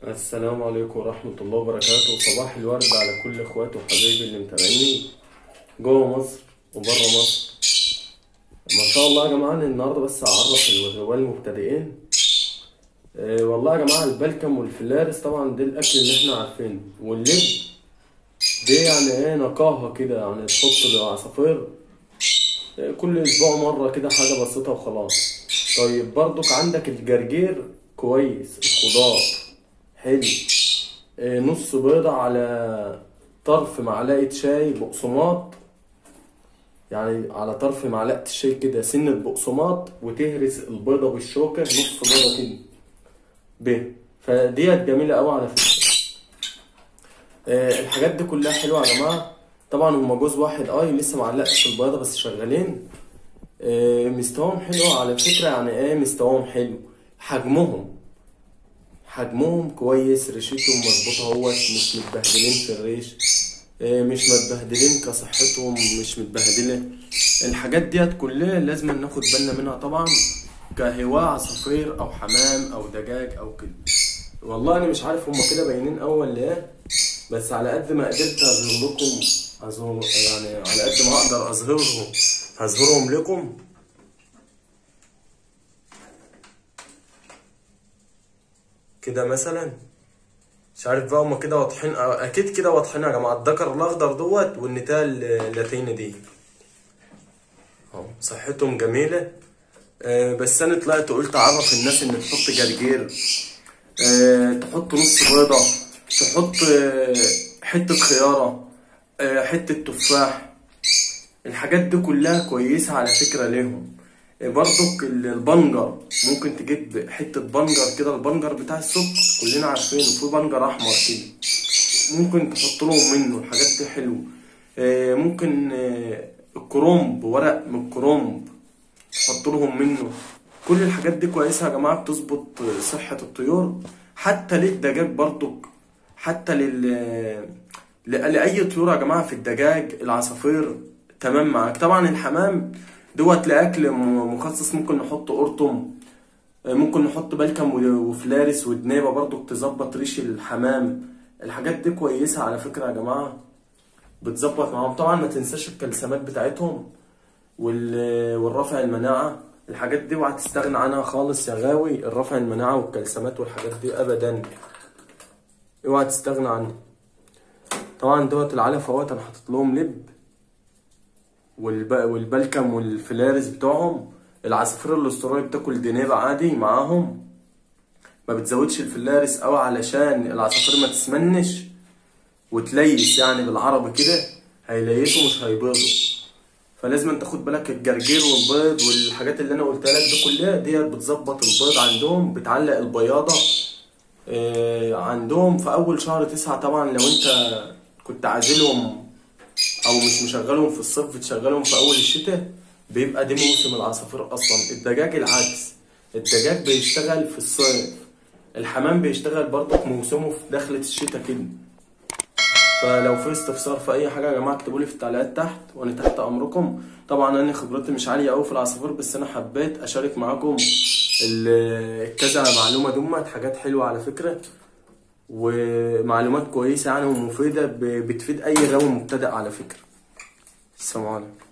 السلام عليكم ورحمة الله وبركاته صباح الورد على كل اخواتي وحبايبي اللي متابعيني جوه مصر وبره مصر ما شاء الله يا جماعة أنا النهاردة بس هعرف الغوال المبتدئين أه والله يا جماعة البلكم والفلارس طبعا دي الأكل اللي احنا عارفينه واللب دي يعني ايه نقاهة كده يعني تحط العصافير آه، كل أسبوع مرة كده حاجة بسيطة وخلاص طيب برضك عندك الجرجير كويس الخضار حلو آه، نص بيضة على طرف معلقة شاي بقسماط يعني على طرف معلقة الشاي كده سنة بقسماط وتهرس البيضة بالشوكة نص بيضة كده ب فديت جميلة أوي على فكرة آه، الحاجات دي كلها حلوة يا جماعة طبعا هما جوز واحد اه لسه معلقش في البيضة بس شغالين آه، مستواهم حلو على فكرة يعني ايه مستواهم حلو حجمهم حجمهم كويس ريشتهم مظبوطة اهوت مش متبهدلين في الريش آه، مش متبهدلين كصحتهم مش متبهدلة الحاجات ديت كلها لازم ناخد بالنا منها طبعا كهواء عصافير او حمام او دجاج او كده والله انا مش عارف هما كده باينين اول ليه بس على قد ما قدرت اظهر لكم أظهر يعني على قد ما اقدر اظهرهم هظهرهم لكم كده مثلا مش عارف بقى هما كده واضحين اكيد كده واضحين يا جماعه الذكر الاخضر دوت والنتايه اللاتيني دي اهو صحتهم جميله آه، بس انا طلعت قلت اعرف الناس ان تحط جرجير آه، تحط نص بيضه تحط آه، حته خياره آه، حته تفاح الحاجات دي كلها كويسه على فكره ليهم آه، برضك ال- البنجر ممكن تجيب حته بنجر كده البنجر بتاع السكر كلنا عارفينه في بنجر احمر كده ممكن تحط لهم منه الحاجات دي حلوه آه، ممكن آه، الكرنب ورق من الكرنب تحط لهم منه كل الحاجات دي كويسة يا جماعة بتظبط صحة الطيور حتى للدجاج برضك حتى لل ل- لأي طيور يا جماعة في الدجاج العصافير تمام معاك طبعا الحمام دوت لأكل م- مخصص ممكن نحط قرطم ممكن نحط بلكم و- وفلارس ودنيبة برضك تظبط ريش الحمام الحاجات دي كويسة على فكرة يا جماعة بتظبط معاهم طبعا ما تنساش الكالسيمات بتاعتهم وال- والرفع المناعة الحاجات دي اوعى تستغنى عنها خالص يا غاوي الرفع المناعة والكالسيمات والحاجات دي أبدا اوعى تستغنى عنها طبعا دوت العلف اهوت انا حاطط لهم لب والب... والبلكم والفلارس بتوعهم العصافير الاسترالي بتاكل دنيبة عادي معاهم ما بتزودش الفلارس قوي علشان العصافير ما تسمنش وتليس يعني بالعربي كده هيليسوا مش هيبيضوا فلازم تاخد بالك الجرجير والبيض والحاجات اللي انا قلتها لك دي كلها ديت بتظبط البيض عندهم بتعلق البياضة آه، عندهم في اول شهر تسعة طبعا لو انت كنت عازلهم او مش مشغلهم في الصيف بتشغلهم في اول الشتاء بيبقى ده موسم العصافير اصلا الدجاج العكس الدجاج بيشتغل في الصيف الحمام بيشتغل برضه في موسمه في دخلة الشتاء كده فلو في استفسار في اي حاجه يا جماعه اكتبوا لي في التعليقات تحت وانا تحت امركم طبعا انا خبرتي مش عاليه قوي في العصافير بس انا حبيت اشارك معاكم ال- كذا معلومه دمت حاجات حلوه على فكره ومعلومات كويسه يعني ومفيده ب- بتفيد اي غاوي مبتدئ على فكره السلام عليكم